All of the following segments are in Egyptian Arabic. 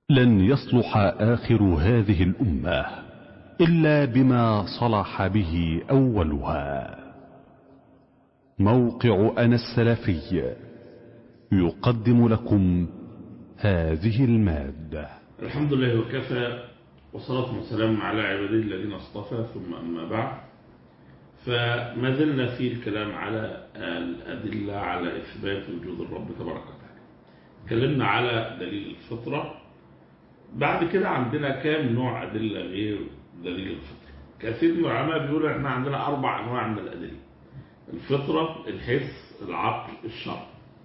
لن يصلح آخر هذه الأمة إلا بما صلح به أولها موقع أنا السلفي يقدم لكم هذه المادة الحمد لله وكفى والصلاة والسلام على عباده الذين اصطفى ثم أما بعد فما زلنا في الكلام على الأدلة على إثبات وجود الرب تبارك وتعالى تكلمنا على دليل الفطرة بعد كده عندنا كام نوع أدلة غير دليل الفطرة كثير من العلماء بيقولوا احنا عندنا أربع أنواع من الأدلة الفطرة الحس العقل الشرع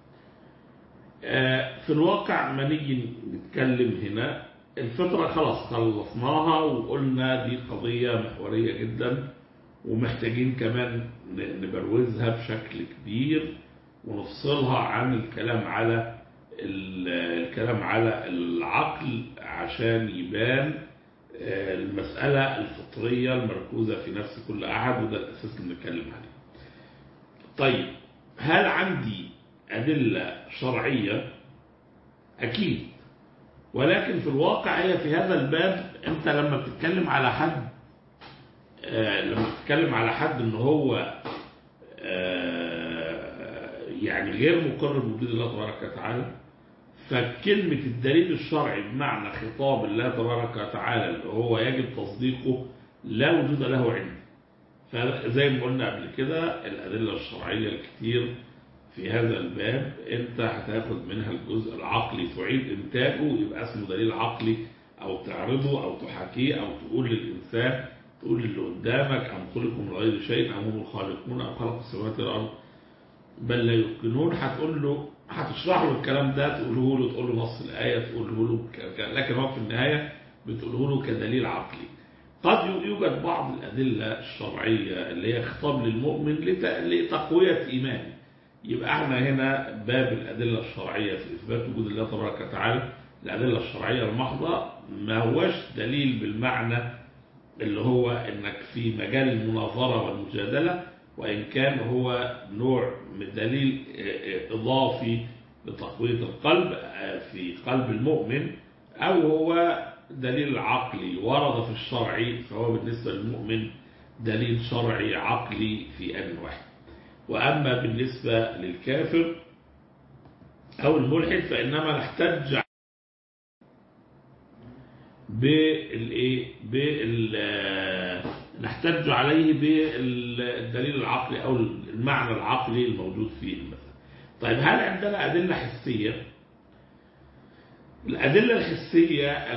في الواقع ما نيجي نتكلم هنا الفطرة خلاص خلصناها وقلنا دي قضية محورية جدا ومحتاجين كمان نبروزها بشكل كبير ونفصلها عن الكلام على الكلام على العقل عشان يبان المسألة الفطرية المركوزة في نفس كل أحد وده الأساس اللي بنتكلم عليه طيب هل عندي أدلة شرعية أكيد ولكن في الواقع هي في هذا الباب أنت لما بتتكلم على حد لما بتتكلم على حد ان هو يعني غير مقر بوجود الله تبارك وتعالى فكلمة الدليل الشرعي بمعنى خطاب الله تبارك وتعالى اللي هو يجب تصديقه لا وجود له عندي فزي ما قلنا قبل كده الأدلة الشرعية الكتير في هذا الباب انت هتاخد منها الجزء العقلي تعيد انتاجه يبقى اسمه دليل عقلي او تعرضه او تحاكيه او تقول للإنسان تقول للي قدامك أم خلقوا من غير شيء أم هم الخالقون أم خلقوا السماوات والأرض بل لا يمكنون هتقول له هتشرح له الكلام ده تقوله له تقول له نص الآية تقوله له لكن هو في النهاية بتقوله له كدليل عقلي قد يوجد بعض الأدلة الشرعية اللي هي خطاب للمؤمن لتقوية إيمانه يبقى احنا هنا باب الأدلة الشرعية في إثبات وجود الله تبارك وتعالى الأدلة الشرعية المحضة ما هوش دليل بالمعنى اللي هو انك في مجال المناظرة والمجادلة وإن كان هو نوع من دليل إضافي لتقوية القلب في قلب المؤمن أو هو دليل عقلي ورد في الشرع فهو بالنسبة للمؤمن دليل شرعي عقلي في أن واحد وأما بالنسبة للكافر أو الملحد فإنما نحتج بالايه بال نحتج عليه بالدليل العقلي او المعنى العقلي الموجود فيه المثل طيب هل عندنا ادله حسيه الادله الحسيه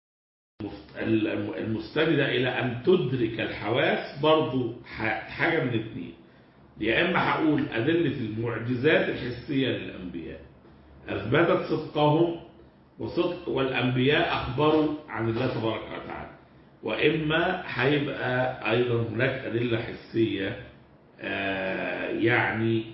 المستندة إلى أن تدرك الحواس برضو حاجة من اثنين يا إما هقول أدلة المعجزات الحسية للأنبياء أثبتت صدقهم وصدق والأنبياء أخبروا عن الله تبارك وتعالى وإما هيبقى أيضا هناك أدلة حسية يعني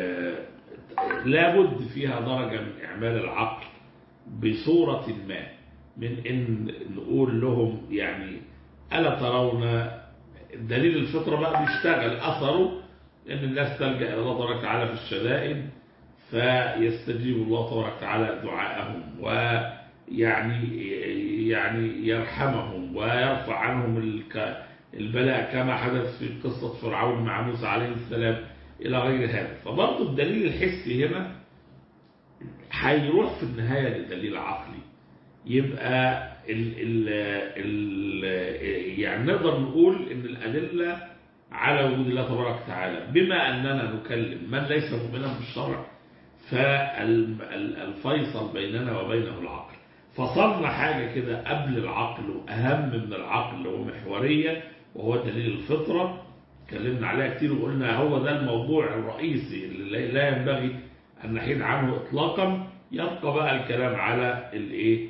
لابد فيها درجة من إعمال العقل بصورة ما من إن نقول لهم يعني ألا ترون دليل الفطرة بقى بيشتغل أثره إن الناس تلجأ إلى الله تبارك وتعالى في الشدائد فيستجيب الله تبارك وتعالى دعاءهم ويعني يعني يرحمهم ويرفع عنهم البلاء كما حدث في قصة فرعون مع موسى عليه السلام إلى غير هذا فبرضه الدليل الحسي هنا هيروح في النهاية لدليل عقلي يبقى ال ال ال يعني نقدر نقول ان الأدلة على وجود الله تبارك وتعالى بما أننا نكلم من ليس مؤمنا بالشرع فالفيصل بيننا وبينه العقل فصلنا حاجة كده قبل العقل وأهم من العقل ومحورية وهو دليل الفطرة اتكلمنا عليها كتير وقلنا هو ده الموضوع الرئيسي اللي لا ينبغي أن نحيد عنه إطلاقا يبقى بقى الكلام على الايه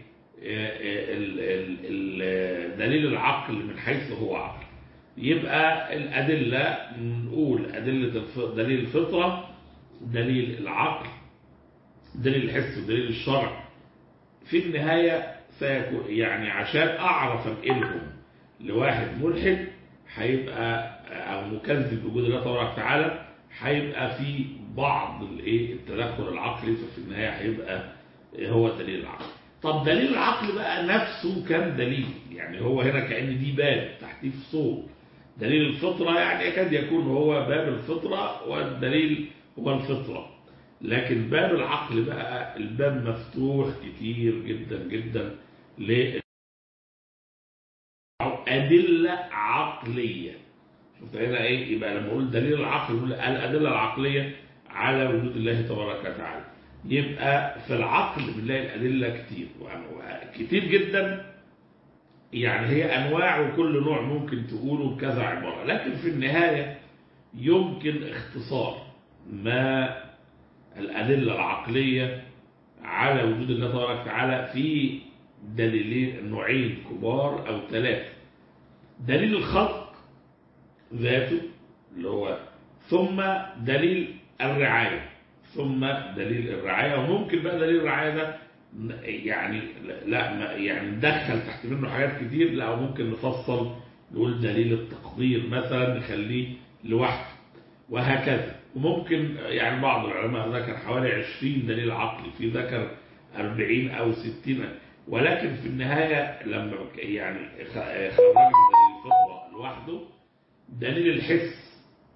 دليل العقل من حيث هو عقل يبقى الأدلة نقول أدلة دليل الفطرة دليل العقل دليل الحس ودليل الشرع في النهاية سيكون يعني عشان أعرف أنقلهم لواحد ملحد هيبقى أو مكذب بوجود الله تبارك وتعالى هيبقى في بعض الايه التدخل العقلي ففي النهاية هيبقى هو دليل العقل طب دليل العقل بقى نفسه كم دليل يعني هو هنا كأن دي باب تحتيه فصول دليل الفطرة يعني يكاد يكون هو باب الفطرة والدليل هو الفطرة لكن باب العقل بقى الباب مفتوح كتير جدا جدا ل أدلة عقلية شفت هنا ايه يبقى لما اقول دليل العقل نقول الأدلة العقلية على وجود الله تبارك وتعالى يبقى في العقل بنلاقي الأدلة كتير كتير جدا يعني هي أنواع وكل نوع ممكن تقوله بكذا عبارة لكن في النهاية يمكن اختصار ما الأدلة العقلية على وجود الله تبارك وتعالى في دليلين نوعين كبار أو ثلاثة دليل الخلق ذاته اللي هو ثم دليل الرعاية ثم دليل الرعاية وممكن بقى دليل الرعاية ده يعني لا يعني ندخل تحت منه حاجات كتير لا ممكن نفصل نقول دليل التقدير مثلا نخليه لوحده وهكذا وممكن يعني بعض العلماء ذكر حوالي 20 دليل عقلي في ذكر 40 أو 60 ولكن في النهاية لما يعني خرجنا دليل الفطرة لوحده دليل الحس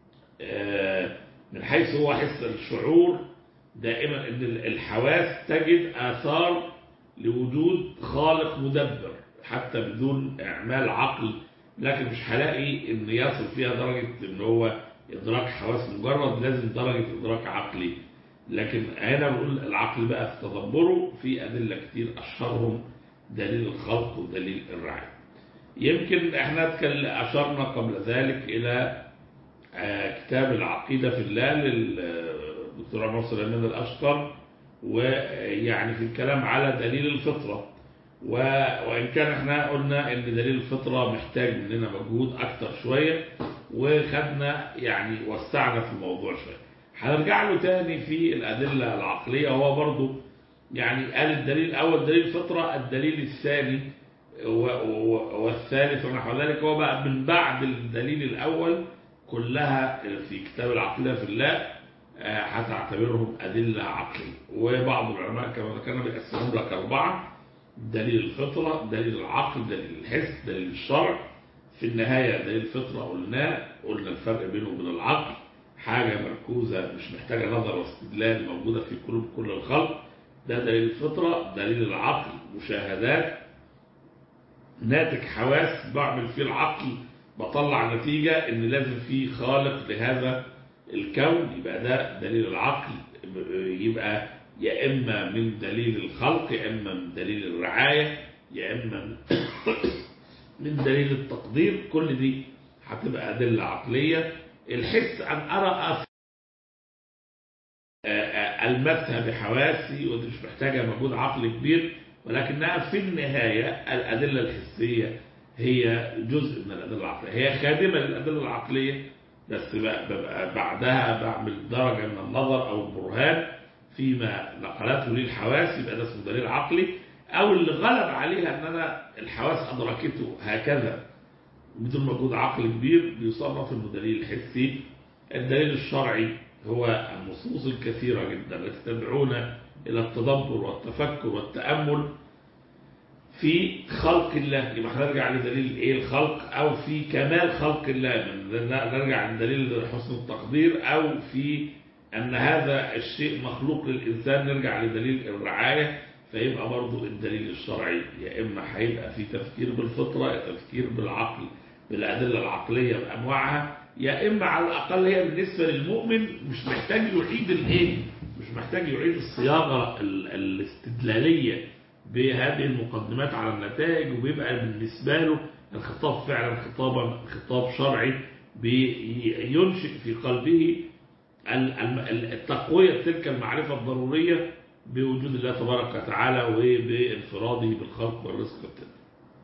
من حيث هو حس الشعور دائما ان الحواس تجد آثار لوجود خالق مدبر حتى بدون اعمال عقل لكن مش هلاقي ان يصل فيها درجة ان هو ادراك حواس مجرد لازم درجة ادراك عقلي لكن هنا بنقول العقل بقى في تدبره في ادلة كتير اشهرهم دليل الخلق ودليل الرعاية يمكن احنا اشرنا قبل ذلك الى كتاب العقيدة في الله للدكتور عمر سليمان الأشقر ويعني في الكلام على دليل الفطرة وإن كان احنا قلنا ان دليل الفطرة محتاج مننا مجهود أكتر شوية وخدنا يعني وسعنا في الموضوع شوية هنرجع له تاني في الأدلة العقلية هو برضو يعني قال الدليل الأول دليل الفطرة الدليل الثاني والثالث ونحو ذلك هو بقى من بعد الدليل الأول كلها في كتاب العقيدة في الله هتعتبرهم أدلة عقلية وبعض العلماء كما ذكرنا بيقسمهم لك أربعة دليل الفطرة دليل العقل دليل الحس دليل الشرع في النهاية دليل الفطرة قلنا قلنا الفرق بينه وبين العقل حاجة مركوزة مش محتاجة نظر واستدلال موجودة في قلوب كل الخلق ده دليل الفطرة دليل العقل مشاهدات ناتج حواس بعمل فيه العقل بطلع نتيجة ان لازم في خالق لهذا الكون يبقى ده دليل العقل يبقى يا اما من دليل الخلق يا اما من دليل الرعاية يا اما من دليل التقدير كل دي هتبقى أدلة عقلية الحس أن أرى ألمسها بحواسي ودي مش محتاجة مجهود عقلي كبير ولكنها في النهاية الأدلة الحسية هي جزء من الأدلة العقلية هي خادمة للأدلة العقلية بس ببقى بعدها بعمل درجة من النظر أو البرهان فيما نقلته لي الحواس يبقى ده اسمه دليل عقلي أو اللي غلب عليها أن أنا الحواس أدركته هكذا بدون مجهود عقلي كبير بيصنف انه دليل حسي الدليل الشرعي هو النصوص الكثيرة جدا التي تدعونا إلى التدبر والتفكر والتأمل في خلق الله يبقى هنرجع لدليل ايه الخلق او في كمال خلق الله نرجع لدليل حسن التقدير او في ان هذا الشيء مخلوق للانسان نرجع لدليل الرعاية فيبقى برضو الدليل الشرعي يا اما هيبقى في تفكير بالفطرة يا تفكير بالعقل بالادلة العقلية بانواعها يا اما على الاقل هي بالنسبة للمؤمن مش محتاج يعيد الايه مش محتاج يعيد الصياغة الاستدلالية بهذه المقدمات على النتائج وبيبقى بالنسبة له الخطاب فعلا خطابا خطاب شرعي بينشئ في قلبه التقوية تلك المعرفة الضرورية بوجود الله تبارك وتعالى وبانفراده بالخلق والرزق والتدبير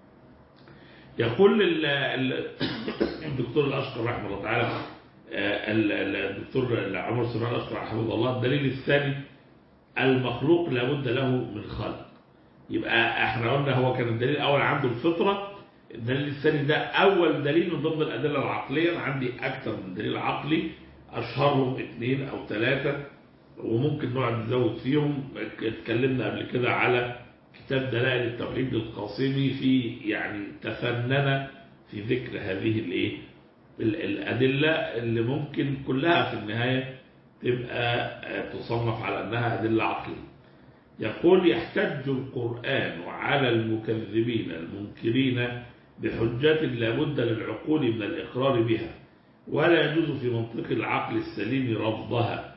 يقول الدكتور الأشقر رحمه الله تعالى الدكتور عمر سليمان الأشقر رحمه الله الدليل الثاني المخلوق لابد له من خالق يبقى احنا قلنا هو كان الدليل الاول عنده الفطرة الدليل الثاني ده اول دليل من ضمن الادله العقليه انا عندي اكثر من دليل عقلي اشهرهم اثنين او ثلاثه وممكن نقعد نزود فيهم اتكلمنا قبل كده على كتاب دلائل التوحيد القاسمي في يعني تفنن في ذكر هذه الايه الأدلة اللي ممكن كلها في النهاية تبقى تصنف على أنها أدلة عقلية يقول يحتج القرآن على المكذبين المنكرين بحجات لابد للعقول من الإقرار بها ولا يجوز في منطق العقل السليم رفضها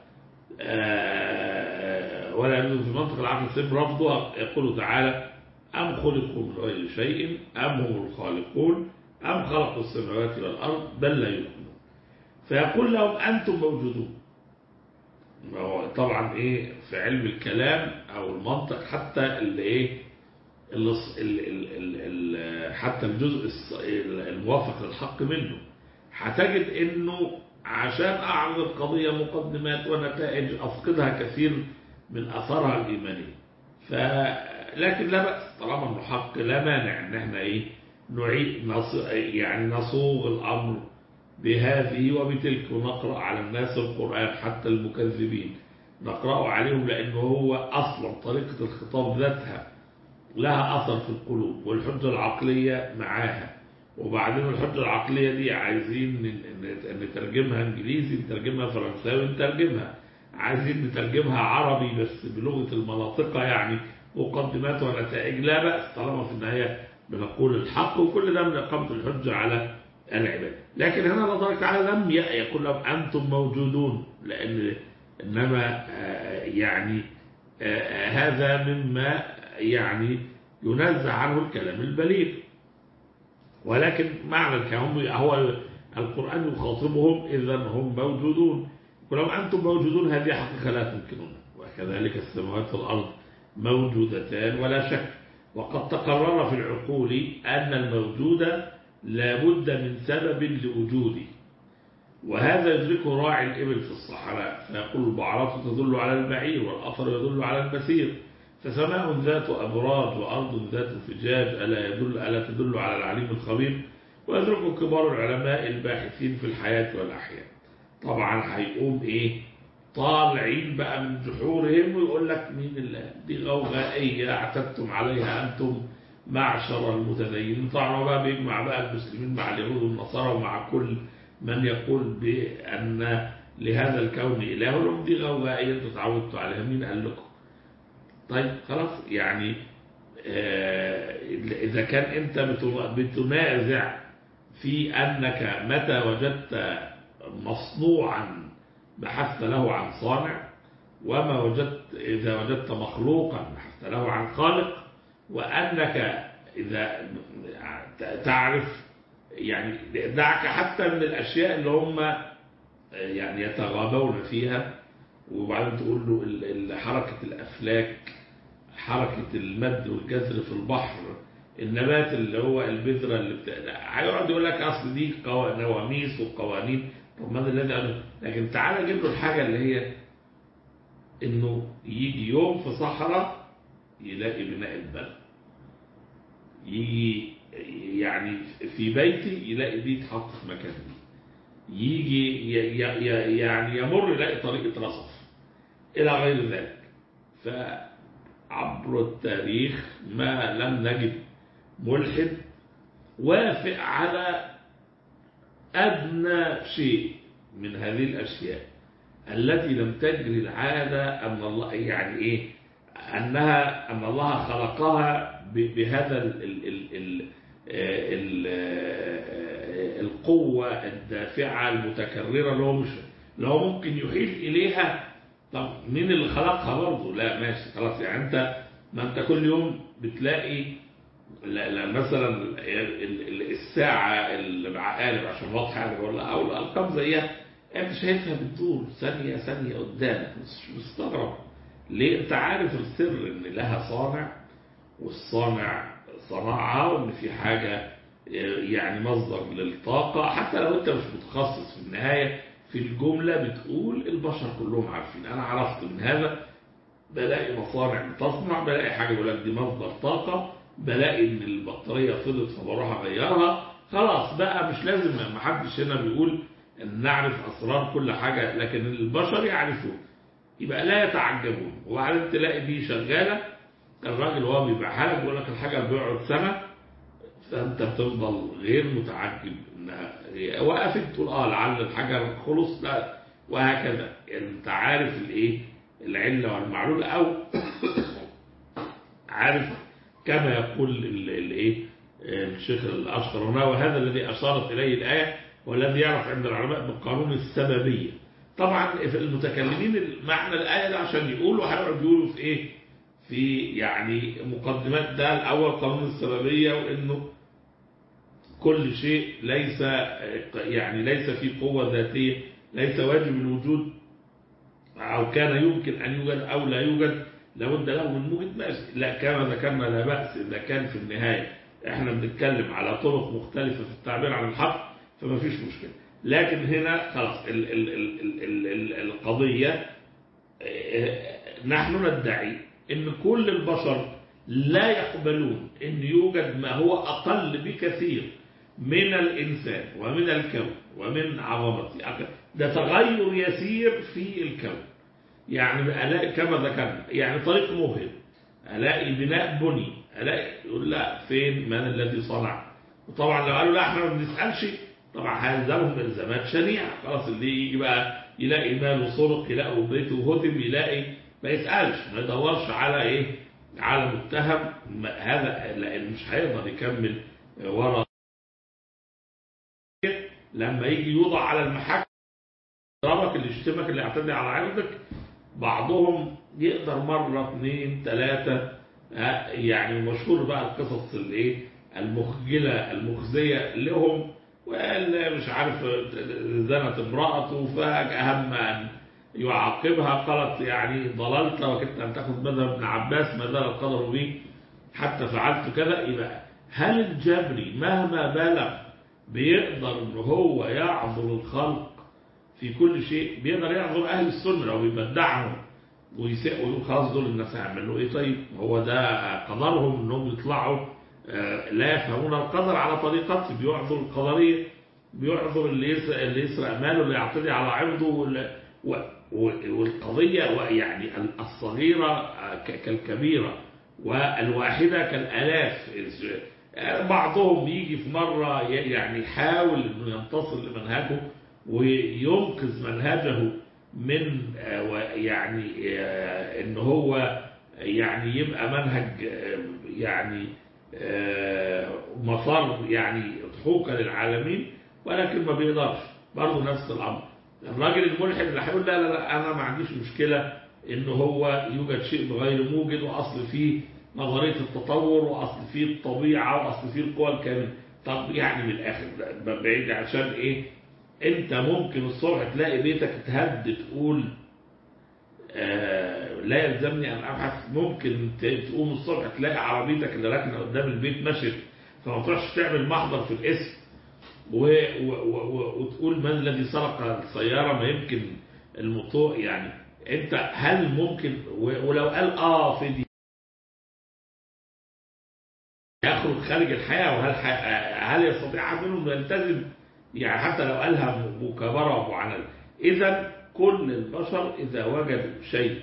ولا يجوز في منطق العقل السليم رفضها يقول تعالى أم خلقوا من غير شيء أم هم الخالقون أم خلقوا السماوات والأرض بل لا يؤمنون فيقول لهم أنتم موجودون طبعا إيه في علم الكلام أو المنطق حتى اللي إيه اللي ال ال حتى الجزء الموافق للحق منه هتجد انه عشان اعرض القضية مقدمات ونتائج افقدها كثير من اثارها الايمانية ف لكن لا بأس طالما انه حق لا مانع ان احنا ايه نعيد نص يعني نصوغ الامر بهذه وبتلك ونقرأ على الناس القرآن حتى المكذبين نقرأه عليهم لأنه هو أصلا طريقة الخطاب ذاتها لها أثر في القلوب والحجة العقلية معاها وبعدين الحجة العقلية دي عايزين نترجمها انجليزي نترجمها فرنساوي نترجمها عايزين نترجمها عربي بس بلغة المناطق يعني مقدمات ونتائج لا بأس طالما في النهاية بنقول الحق وكل ده من إقامة الحجة على العباد لكن هنا الله تبارك وتعالى لم يقول لهم أنتم موجودون لأن إنما يعني هذا مما يعني ينزع عنه الكلام البليغ ولكن معنى الكلام هو القرآن يخاطبهم إذا هم موجودون ولو أنتم موجودون هذه حقيقة لا تمكنون وكذلك السماوات والأرض موجودتان ولا شك وقد تقرر في العقول أن الموجود لابد من سبب لوجوده وهذا يدركه راعي الإبل في الصحراء فيقول البعرات تدل على البعير والأثر يدل على المسير فسماء ذات أبراج وأرض ذات فجاج ألا, يدل ألا تدل على العليم الخبير ويدركه كبار العلماء الباحثين في الحياة والأحياء طبعا هيقوم إيه طالعين بقى من جحورهم ويقول لك مين اللي دي غوغائية اعتدتم عليها أنتم معشر المتدينين طبعا بقى بيجمع بقى المسلمين مع اليهود والنصارى ومع كل من يقول بأن لهذا الكون إله لهم دي غوغائية انتوا تعودتوا عليها مين قال لكم طيب خلاص يعني آه إذا كان أنت بتنازع في أنك متى وجدت مصنوعا بحثت له عن صانع وما وجدت إذا وجدت مخلوقا بحثت له عن خالق وأنك إذا تعرف يعني دعك حتى من الأشياء اللي هم يعني يتغابون فيها وبعدين تقول له حركة الأفلاك حركة المد والجزر في البحر النبات اللي هو البذرة اللي بت... هيقعد يقول لك أصل دي قو... نواميس وقوانين طب ما الذي قاله لكن تعالى جيب له الحاجة اللي هي إنه يجي يوم في صحراء يلاقي بناء البلد يجي يعني في بيتي يلاقي دي اتحط في مكان دي يجي ي... ي... يعني يمر يلاقي طريقة رصف إلى غير ذلك فعبر التاريخ ما لم نجد ملحد وافق على أدنى شيء من هذه الأشياء التي لم تجري العادة أن الله يعني إيه أنها أن الله خلقها بهذا ال ال ال ال ال القوة الدافعة المتكررة اللي هو مش اللي هو ممكن يحيل إليها طب مين اللي خلقها برضه لا ماشي خلاص يعني أنت ما أنت كل يوم بتلاقي لا لا مثلا الساعة اللي بعقارب عشان واضحة يعني ولا أو الأرقام زيها أنت شايفها بتدور ثانية ثانية قدامك مش مستغرب ليه أنت عارف السر إن لها صانع والصانع صنعها وإن في حاجة يعني مصدر للطاقة حتى لو أنت مش متخصص في النهاية في الجملة بتقول البشر كلهم عارفين أنا عرفت من هذا بلاقي مصانع بتصنع بلاقي حاجة بيقول لك دي مصدر طاقة بلاقي ان البطارية فضت فبروح اغيرها خلاص بقى مش لازم ما حدش هنا بيقول ان نعرف اسرار كل حاجة لكن البشر يعرفون يبقى لا يتعجبون وبعدين تلاقي دي شغالة الراجل وهو بيبيعها لك بيقول لك الحاجة اللي بيقعد سنة فأنت بتفضل غير متعجب إنها هي وقفت تقول اه لعل الحاجة خلص لا وهكذا انت عارف الايه العلة والمعلول او عارف كما يقول ال- الايه الشيخ الاشقر هنا وهذا الذي اشارت اليه الايه والذي يعرف عند العلماء بقانون السببيه طبعا في المتكلمين معنى الايه ده عشان يقولوا هيقعدوا يقولوا في ايه في يعني مقدمات ده الاول قانون السببيه وانه كل شيء ليس يعني ليس في قوه ذاتيه ليس واجب الوجود أو كان يمكن أن يوجد أو لا يوجد لابد له من موجد ماشي لا كما ذكرنا لا بأس إذا كان في النهاية إحنا بنتكلم على طرق مختلفة في التعبير عن الحق فما فيش مشكلة لكن هنا خلاص ال ال ال ال ال ال القضية آه، نحن ندعي إن كل البشر لا يقبلون إن يوجد ما هو أقل بكثير من الإنسان ومن الكون ومن عظمته ده تغير يسير في الكون يعني ألاقي كما ذكرنا يعني طريق مبهم ألاقي بناء بني ألاقي يقول لا فين من الذي صنع وطبعا لو قالوا لا احنا ما بنسألش طبعا هيلزمهم الزامات شنيعة خلاص اللي يجي بقى يلاقي ماله سرق يلاقي بيته هدم يلاقي ما يسألش ما يدورش على ايه على متهم ما- هذا لأن مش هيقدر يكمل ورا لما يجي يوضع على المحك ضربك اللي يشتمك اللي يعتدي على عرضك بعضهم يقدر مرة اثنين ثلاثة ها، يعني مشهور بقى القصص الايه المخجلة المخزية لهم واللي مش عارف زنت امرأته فأهم أن يعاقبها قالت يعني ضللت وكنت أن تأخذ مذهب ابن عباس ما زال القدر بي حتى فعلت كذا يبقى هل الجبري مهما بلغ بيقدر ان هو يعذر الخلق في كل شيء بيقدر يعذر اهل السنه لو بيبدعهم ويسيء ويقول خلاص دول الناس هيعملوا ايه طيب هو ده قدرهم انهم يطلعوا آه، لا يفهمون القدر على طريقته بيعذر القدريه بيعذر اللي يسرق اللي يسرق ماله اللي يعتدي على عرضه وال- و- و- والقضيه يعني الصغيره آه، ك- كالكبيره والواحده كالالاف بعضهم يجي في مرة ي- يعني يحاول انه ينتصر لمنهجه وينقذ منهجه من آه، و- يعني آه، ان هو يعني يبقى منهج آه، يعني آه، مسار يعني ضحوكا للعالمين ولكن ما بيقدرش برضه نفس الامر الراجل الملحد اللي هيقول لا لا لا انا ما عنديش مشكله ان هو يوجد شيء بغير موجد واصل فيه نظريه التطور واصل فيه الطبيعه واصل فيه القوى الكامله طب يعني من الاخر ده بعيد عشان ايه انت ممكن الصبح تلاقي بيتك اتهد تقول آه لا يلزمني ان ابحث ممكن ت- تقوم الصبح تلاقي عربيتك اللي راكنه قدام البيت مشت فما تروحش تعمل محضر في الاسم و و و وتقول من الذي سرق السيارة ما يمكن الموتور يعني انت هل ممكن و- ولو قال اه في دي يخرج خارج الحياة وهل ح- هل يستطيع أحد منهم أن يلتزم يعني حتى لو قالها مكابرة ومعاندة إذا كل البشر إذا وجدوا شيء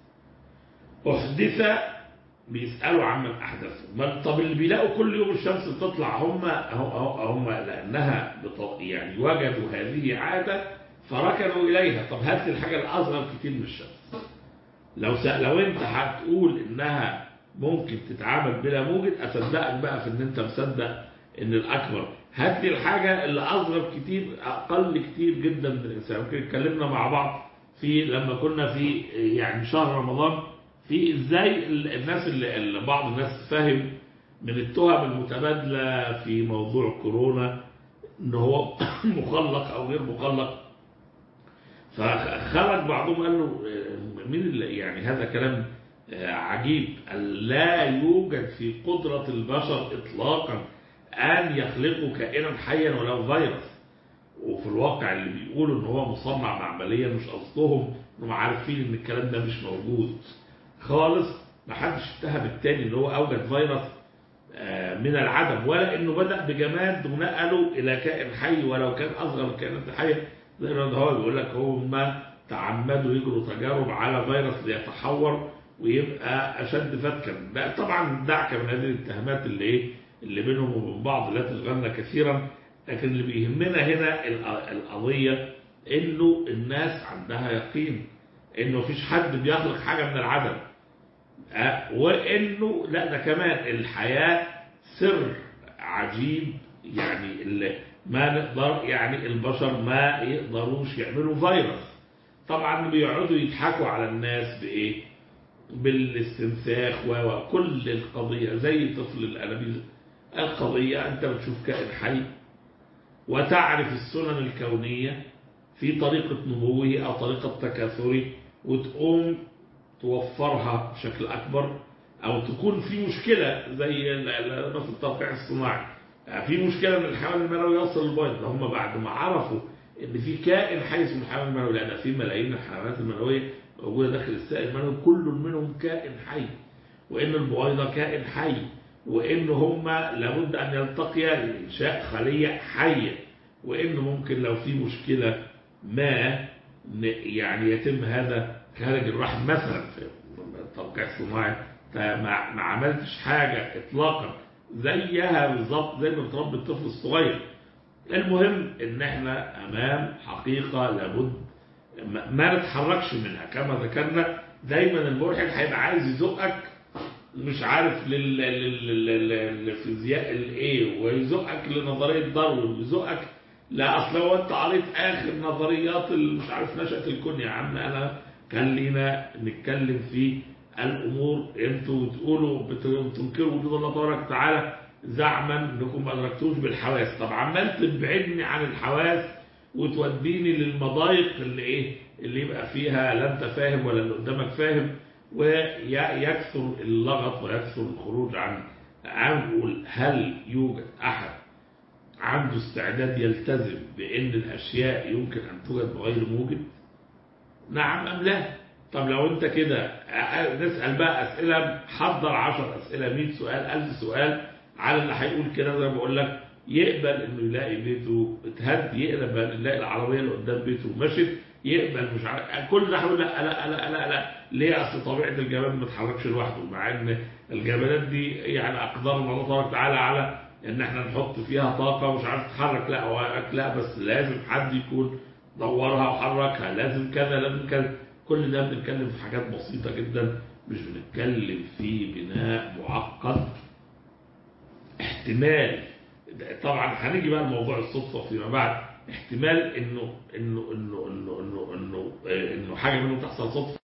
أحدث بيسألوا عمن أحدثه من- طب اللي بيلاقوا كل يوم الشمس بتطلع هم هم هم لأنها بط- يعني وجدوا هذه عادة فركنوا إليها طب هات لي الحاجة الأصغر كتير من الشمس لو س... لو أنت هتقول إنها ممكن تتعامل بلا موجد أصدقك بقى في إن أنت مصدق إن الأكبر هات لي الحاجة اللي أصغر كتير أقل كتير جدا من الإنسان ممكن اتكلمنا مع بعض في لما كنا في يعني شهر رمضان في ازاي ال- الناس اللي اللي بعض الناس فهم من التهم المتبادلة في موضوع كورونا ان هو مخلق او غير مخلق فخرج بعضهم قال له آه، مين اللي يعني هذا كلام آه، عجيب لا يوجد في قدرة البشر اطلاقا ان يخلقوا كائنا حيا ولو فيروس وفي الواقع اللي بيقولوا ان هو مصنع معمليا مش قصدهم انهم عارفين ان الكلام ده مش موجود خالص ما حدش اتهم التاني ان هو اوجد فيروس آه، من العدم ولا انه بدا بجماد ونقله الى كائن حي ولو كان اصغر من الكائنات الحيه زي ما هو بيقول لك هم تعمدوا يجروا تجارب على فيروس ليتحور ويبقى اشد فتكا ده طبعا دعك من هذه الاتهامات اللي ايه اللي بينهم وبين بعض لا تشغلنا كثيرا لكن اللي بيهمنا هنا ال- القضيه انه الناس عندها يقين انه مفيش حد بيخلق حاجه من العدم أه، وانه لا ده كمان الحياه سر عجيب يعني اللي ما نقدر يعني البشر ما يقدروش يعملوا فيروس طبعا بيقعدوا يضحكوا على الناس بايه بالاستنساخ وكل القضيه زي طفل الانابيب القضيه انت بتشوف كائن حي وتعرف السنن الكونيه في طريقه نموه او طريقه تكاثره وتقوم توفرها بشكل اكبر او تكون في مشكله زي ال- ال- مثلا التوقيع الصناعي في مشكله من الحيوان المنوي يوصل للبيض ده هم بعد ما عرفوا ان في كائن حي اسمه الحيوان المنوي لان في ملايين الحيوانات المنويه موجوده داخل السائل المنوي كل منهم كائن حي وان البويضه كائن حي وان هم لابد ان يلتقيا لانشاء خليه حيه وان ممكن لو في مشكله ما ن- يعني يتم هذا خارج الرحم مثلا في التوقيع الصناعي فما ما عملتش حاجه اطلاقا زيها بالظبط زي ما بتربي الطفل الصغير المهم ان احنا امام حقيقه لابد ما- ما نتحركش منها كما ذكرنا دايما الملحد هيبقى عايز يزقك مش عارف لل- لل- لل- لل- للفيزياء الايه ويزقك لنظريه داروين ويزقك لا اصل هو انت قريت اخر نظريات ال- مش عارف نشأة الكون يا عم انا كان لينا نتكلم في الامور انتوا بتقولوا بت- بتنكروا وجود الله تبارك وتعالى زعما انكم ما ادركتوش بالحواس طب عمال تبعدني عن الحواس وتوديني للمضايق اللي ايه اللي يبقى فيها لا انت فاهم ولا اللي قدامك فاهم ويكثر اللغط ويكثر الخروج عن أقول هل يوجد أحد عنده استعداد يلتزم بأن الأشياء يمكن أن توجد بغير موجب نعم أم لا طب لو أنت كده نسأل بقى أسئلة حضر عشر أسئلة 100 سؤال 1000 سؤال على اللي هيقول كده زي ما بقول لك يقبل انه يلاقي بيته اتهد يقبل يلاقي العربيه اللي قدام بيته مشت يقبل مش عارف كل ده هيقول لا لا لا لا لا ليه اصل طبيعه الجمال ما بتتحركش لوحده مع ان الجمالات دي يعني اقدار الله تبارك وتعالى على ان احنا نحط فيها طاقه مش عارف تتحرك لا هو لا بس لازم حد يكون دورها وحركها لازم كذا لازم كذا كل ده بنتكلم في حاجات بسيطه جدا مش بنتكلم في بناء معقد احتمال طبعا هنيجي بقى لموضوع الصدفه فيما بعد احتمال انه انه انه انه انه انه, إنه حاجه منهم تحصل صدفه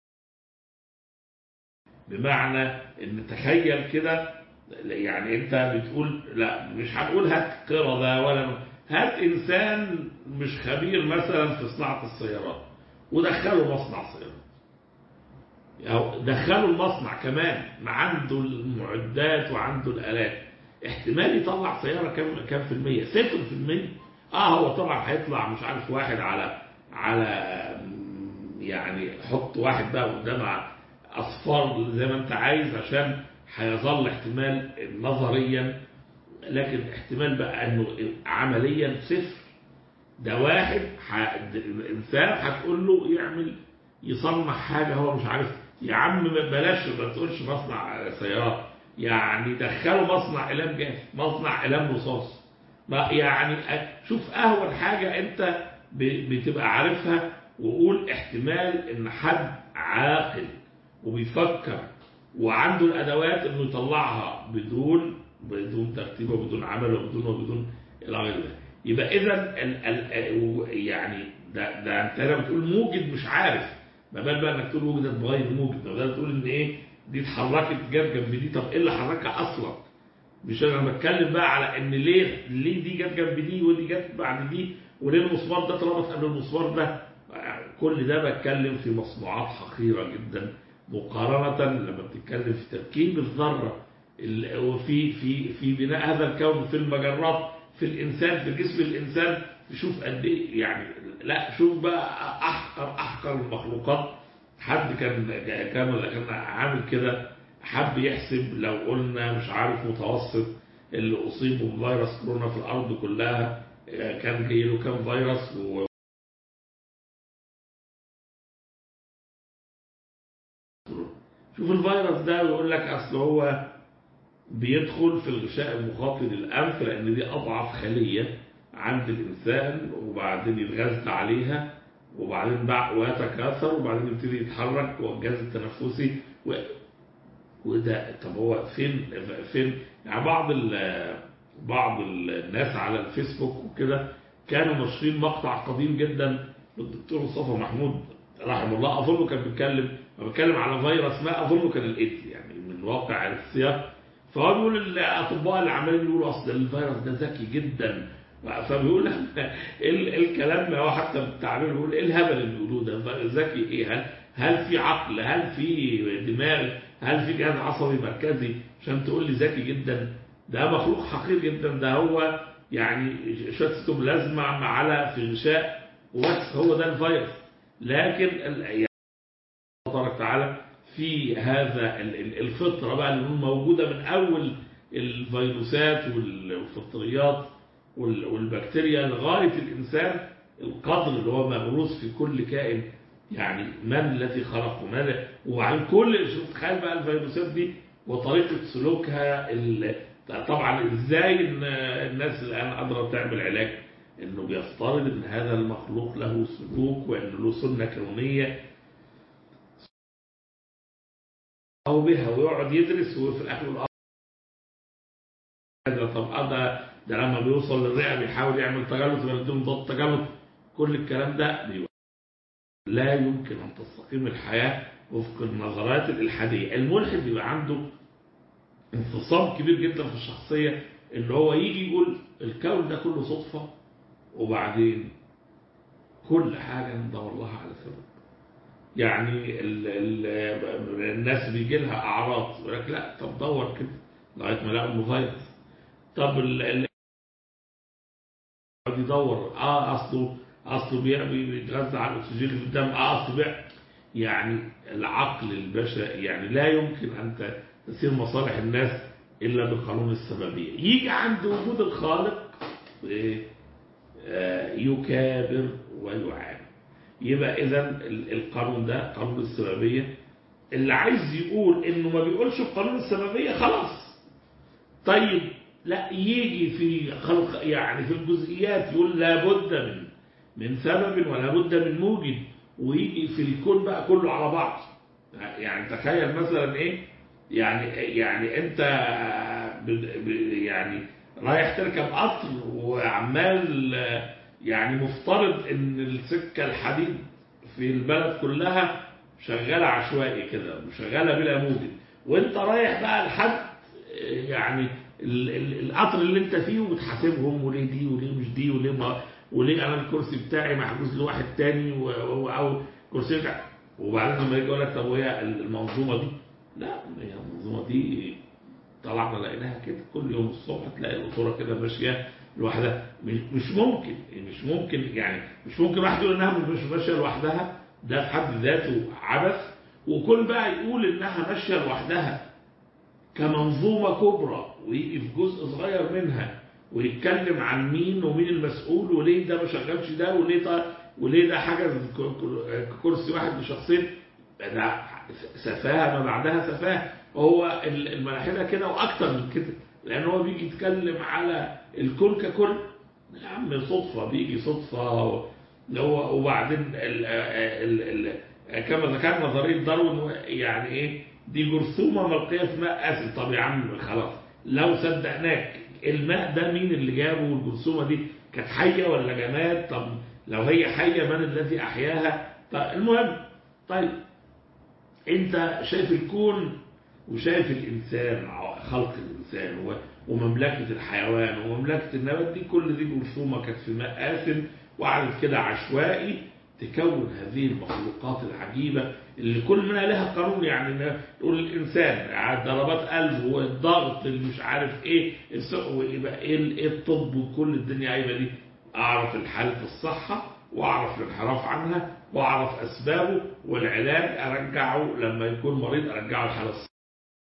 بمعنى ان تخيل كده يعني انت بتقول لا مش هنقول هات قردة ولا هات انسان مش خبير مثلا في صناعه السيارات ودخله مصنع سيارات أو دخله المصنع كمان ما عنده المعدات وعنده الالات احتمال يطلع سيارة كام كام في المية صفر في المية اه هو طبعا هيطلع مش عارف واحد على على يعني حط واحد بقى قدام اصفار زي ما انت عايز عشان هيظل احتمال نظريا لكن احتمال بقى انه عمليا صفر ده واحد ح... انسان هتقول له يعمل يصنع حاجه هو مش عارف يا عم بلاش ما تقولش مصنع سيارات يعني دخلوا مصنع اقلام جاف مصنع اقلام رصاص يعني شوف اهون حاجه انت بتبقى عارفها وقول احتمال ان حد عاقل وبيفكر وعنده الادوات انه يطلعها بدون بدون ترتيب وبدون عمل وبدون وبدون الى غير ذلك يبقى اذا يعني ده ده انت هنا بتقول موجد مش عارف ما بال بقى انك تقول وجدت بغير موجد ما بال تقول ان ايه دي اتحركت جت جنب دي طب ايه اللي حركها اصلا مش انا بتكلم بقى على ان ليه ليه دي جت جنب دي ودي جت بعد دي وليه المسمار ده اتربط قبل المسمار ده كل ده بتكلم في مصنوعات حقيره جدا مقارنه لما بتتكلم في تركيب الذره وفي في في بناء هذا الكون في المجرات في الانسان في جسم الانسان شوف قد ايه يعني لا شوف بقى احقر احقر المخلوقات حد كان كان كان عامل كده حب يحسب لو قلنا مش عارف متوسط اللي اصيبوا بفيروس كورونا في الارض كلها كان جاي له كام فيروس و شوف شوف الفيروس ده ويقول لك اصل هو بيدخل في الغشاء المخاطي للانف لان دي اضعف خليه عند الانسان وبعدين يتغذى عليها وبعدين بع ويتكاثر وبعدين يبتدي يتحرك والجهاز التنفسي و... وده طب هو فين فين يعني بعض ال... بعض الناس على الفيسبوك وكده كانوا ناشرين مقطع قديم جدا للدكتور مصطفى محمود رحمه الله اظنه كان بيتكلم بيتكلم على فيروس ما اظنه كان الايدز يعني من واقع السياق فهو بيقول الاطباء اللي عمالين يقولوا اصل الفيروس ده ذكي جدا فبيقول ايه الكلام هو حتى بالتعبير بيقول ايه الهبل اللي بيقولوه ده ذكي ايه هل هل في عقل هل في دماغ هل في جهاز عصبي مركزي عشان تقول لي ذكي جدا ده مخلوق حقير جدا ده هو يعني شويه ستوبلازما على في غشاء وبس هو ده الفيروس لكن تبارك تعالى في هذا الفطره بقى اللي موجوده من اول الفيروسات والفطريات والبكتيريا لغايه الانسان القدر اللي هو مغروس في كل كائن يعني من الذي خلقه من وعن كل شوف تخيل بقى الفيروسات دي وطريقه سلوكها طبعا ازاي الناس الان قادره تعمل علاج انه بيفترض ان هذا المخلوق له سلوك وان له سنه كونيه او بها ويقعد يدرس وفي الاخر هذا طب ده ده لما بيوصل للرئه بيحاول يعمل تجلط ويديله ضغط تجلط كل الكلام ده بيبقى لا يمكن ان تستقيم الحياه وفق النظرات الالحاديه الملحد بيبقى عنده انفصام كبير جدا في الشخصيه ان هو يجي يقول الكون ده كله صدفه وبعدين كل حاجه ندور لها على سبب يعني ال ال الناس بيجي لها اعراض يقول لك لا طب دور كده لغايه ما لقوا انه فيروس طب ال يدور اه اصله اصله بيتغذى على الاكسجين اللي في الدم اه اصله بيع يعني العقل البشري يعني لا يمكن ان تسير مصالح الناس الا بقانون السببيه يجي عند وجود الخالق يكابر ويعاني يبقى اذا القانون ده قانون السببيه اللي عايز يقول انه ما بيقولش بقانون السببيه خلاص طيب لا يجي في خلق يعني في الجزئيات يقول لابد من من سبب ولا بد من موجب ويجي في الكون بقى كله على بعض يعني تخيل مثلا ايه يعني يعني انت يعني رايح تركب قطر وعمال يعني مفترض ان السكه الحديد في البلد كلها شغاله عشوائي كده وشغاله بلا موجب وانت رايح بقى لحد يعني القطر اللي انت فيه وبتحاسبهم وليه دي وليه مش دي وليه ما وليه انا الكرسي بتاعي محجوز لواحد تاني او كرسي بتاعي وبعدين لما يجي يقول لك طب وهي المنظومه دي لا هي المنظومه دي طلعنا لقيناها كده كل يوم الصبح تلاقي القطوره كده ماشيه لوحدها مش ممكن مش ممكن يعني مش ممكن واحد يقول انها مش ماشيه لوحدها ده في حد ذاته عبث وكل بقى يقول انها ماشيه لوحدها كمنظومه كبرى ويجي في جزء صغير منها ويتكلم عن مين ومين المسؤول وليه ده ما شغلش ده وليه ده وليه ده حاجه كرسي واحد لشخصين ده سفاهه ما بعدها سفاهه هو الملاحده كده واكتر من كده لان هو بيجي يتكلم على الكون ككل يا عم صدفه بيجي صدفه هو وبعدين ال ال ال كما ذكرنا نظريه داروين يعني ايه دي جرثومه ملقيه في ماء اسيد طب يا عم خلاص لو صدقناك الماء ده مين اللي جابه والجرثومه دي كانت حيه ولا جماد طب لو هي حيه من الذي احياها طيب المهم طيب انت شايف الكون وشايف الانسان خلق الانسان ومملكه الحيوان ومملكه النبات دي كل دي جرثومه كانت في ماء آسن وقعدت كده عشوائي تكون هذه المخلوقات العجيبة اللي كل منها لها قانون يعني تقول الإنسان ضربات قلب والضغط اللي مش عارف إيه ويبقى إيه الطب وكل الدنيا قايمة دي أعرف الحالة الصحة وأعرف الانحراف عنها وأعرف أسبابه والعلاج أرجعه لما يكون مريض أرجعه الحالة الصحة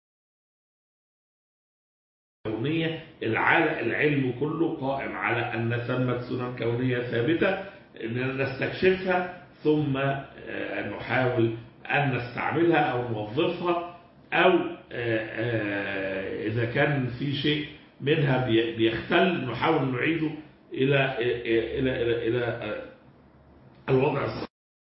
الكونية العلم كله قائم على أن ثمة سنن كونية ثابتة أن نستكشفها ثم نحاول أن نستعملها أو نوظفها أو آه، آه، إذا كان في شيء منها بي- بيختل نحاول نعيده إلى إلى إلى إلى آه، الوضع الصحيح.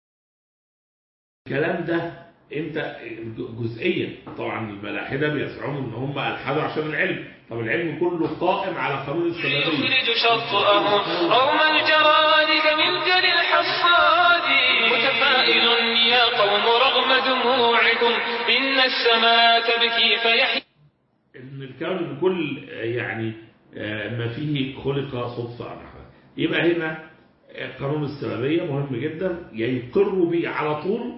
الكلام ده انت جزئيا طبعا الملاحده بيزعموا ان هم الحدوا عشان العلم طب العلم كله قائم على قانون السببيه يخرج شطأه روم الجراد كملجل الحصاد متفائل يا قوم رغم دموعكم إن السماء تبكي فيحيي ان الكون بكل آه، يعني آه، ما فيه خلق صدفه أو نحوها. يبقى هنا آه، قانون السببيه مهم جدا يا يقروا به على طول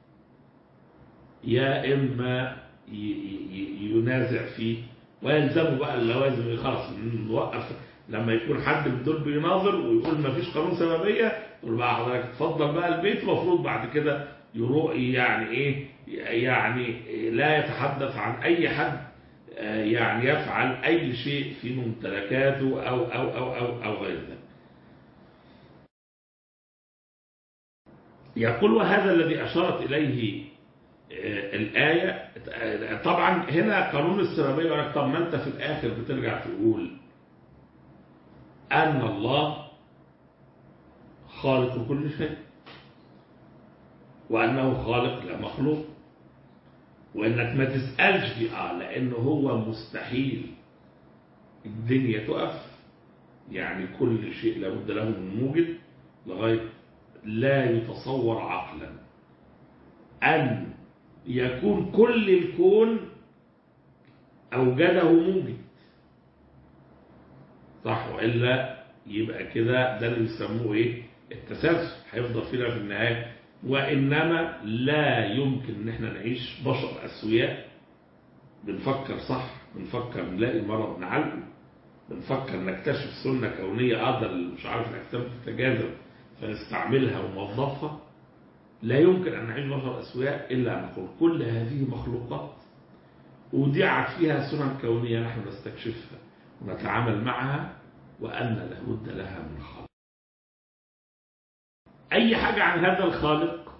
يا اما ي- ي- ينازع فيه ويلزموا بقى اللوازم خلاص نوقف لما يكون حد من دول بيناظر ويقول ما فيش قانون سببيه تقول بقى حضرتك اتفضل بقى البيت المفروض بعد كده يروح يعني ايه يعني لا يتحدث عن اي حد آه، يعني يفعل اي شيء في ممتلكاته او او او او, أو غير ذلك. يقول وهذا الذي اشارت اليه آه، الآية آه، طبعا هنا قانون السببية يقول لك طب ما أنت في الآخر بترجع تقول أن الله خالق كل شيء وأنه خالق لا مخلوق وإنك ما تسألش في آه لأنه هو مستحيل الدنيا تقف يعني كل شيء لابد له من موجد لغاية لا يتصور عقلا أن يكون كل الكون أوجده موجد صح وإلا يبقى كده ده اللي بيسموه إيه التسلسل هيفضل فينا في النهاية وإنما لا يمكن إن إحنا نعيش بشر أسوياء بنفكر صح بنفكر نلاقي مرض نعالجه بنفكر نكتشف سنة كونية قادر مش عارف الأجسام تتجاذب فنستعملها ونوظفها لا يمكن أن نعيش بشر أسوياء إلا أن نقول كل هذه مخلوقات أودعت فيها سنن كونية نحن نستكشفها ونتعامل معها وأن لابد لها من خالق أي حاجة عن هذا الخالق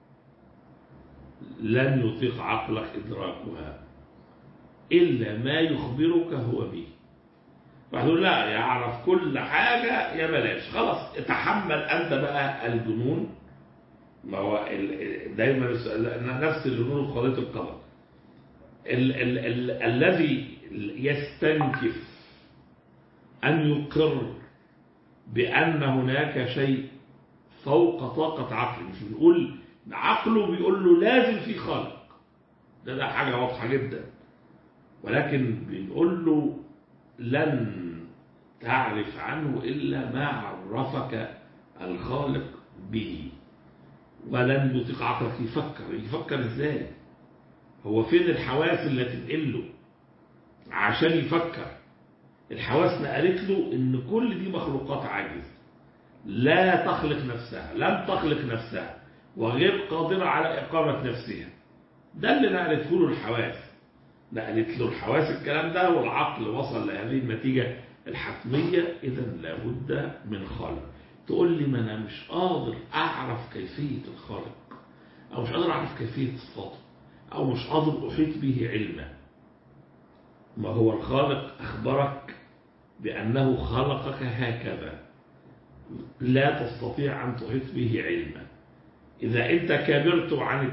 لن يطيق عقلك إدراكها إلا ما يخبرك هو به واحد يقول لا يعرف كل حاجة يا بلاش خلاص اتحمل أنت بقى الجنون ما هو ال- دايما السؤال- نفس الجنون وقضية القدر ال ال ال الذي يستنكف أن يقر بأن هناك شيء فوق طاقة عقله مش بنقول عقله بيقول له لازم في خالق ده ده حاجة واضحة جدا ولكن بنقول له لن تعرف عنه إلا ما عرفك الخالق به ولن يطيق عقلك يفكر يفكر ازاي هو فين الحواس اللي تنقله عشان يفكر الحواس نقلت له ان كل دي مخلوقات عاجزة لا تخلق نفسها لم تخلق نفسها وغير قادرة على إقامة نفسها ده اللي نقلته له الحواس نقلت له الحواس الكلام ده والعقل وصل لهذه النتيجة الحتمية إذا لابد من خالق تقول لي ما أنا مش قادر أعرف كيفية الخالق أو مش قادر أعرف كيفية صفاته أو مش قادر أحيط به علما ما هو الخالق أخبرك بأنه خلقك هكذا لا تستطيع أن تحيط به علما إذا أنت كبرت وعنت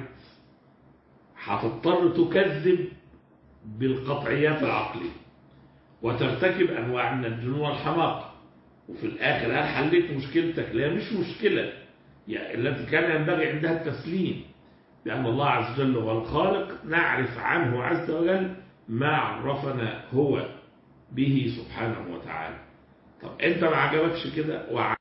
هتضطر تكذب بالقطعيات العقلية وترتكب أنواع من الجنون والحماقة وفي الآخر هل حليت مشكلتك لا مش مشكلة يعني التي كان ينبغي عندها التسليم لأن الله عز وجل هو الخالق نعرف عنه عز وجل ما عرفنا هو به سبحانه وتعالى طب أنت ما عجبكش كده وعجبت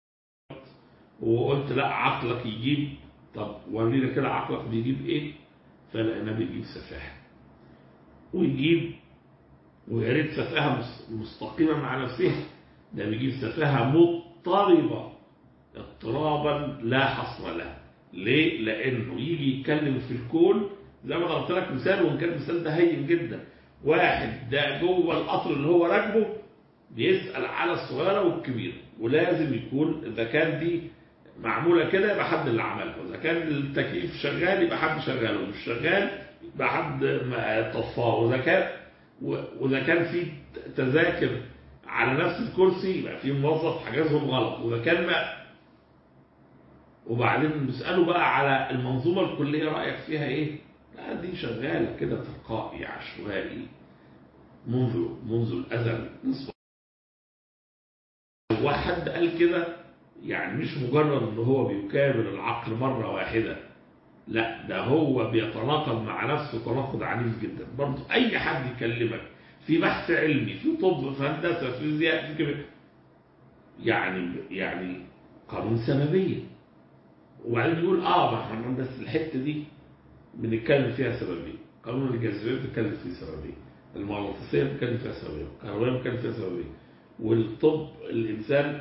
وقلت لا عقلك يجيب طب ورينا كده عقلك بيجيب ايه فلقينا بيجيب سفاهة ويجيب ويا ريت سفاهة مس- مستقيمة مع نفسها ده بيجيب سفاهة مضطربة اضطرابا لا حصر له ليه؟ لأنه يجي يتكلم في الكون زي ما ضربت لك مثال وإن كان المثال ده هين جدا واحد ده جوه القطر اللي هو راكبه بيسأل على الصغيرة والكبيرة ولازم يكون إذا كان دي معمولة كده يبقى حد اللي عملها وإذا كان التكييف شغال يبقى حد شغاله مش شغال يبقى حد ما طفاه واذا كان واذا كان في تذاكر على نفس الكرسي يبقى في موظف حجزهم غلط واذا كان ما وبعدين بيسالوا بقى على المنظومه الكليه رايك فيها ايه؟ لا دي شغاله كده تلقائي عشوائي منذ منذ الازل نصف واحد قال كده يعني مش مجرد ان هو بيكابر العقل مره واحده لا ده هو بيتناقض مع نفسه تناقض عنيف جدا برضه اي حد يكلمك في بحث علمي في طب في هندسه في فيزياء في كده يعني يعني قانون سببيه وبعدين يقول اه ما احنا بس الحته دي بنتكلم فيها سببيه قانون الجاذبيه بنتكلم فيه سببيه المغناطيسيه بنتكلم فيها سببيه الكهربائيه بنتكلم فيها سببيه والطب الانسان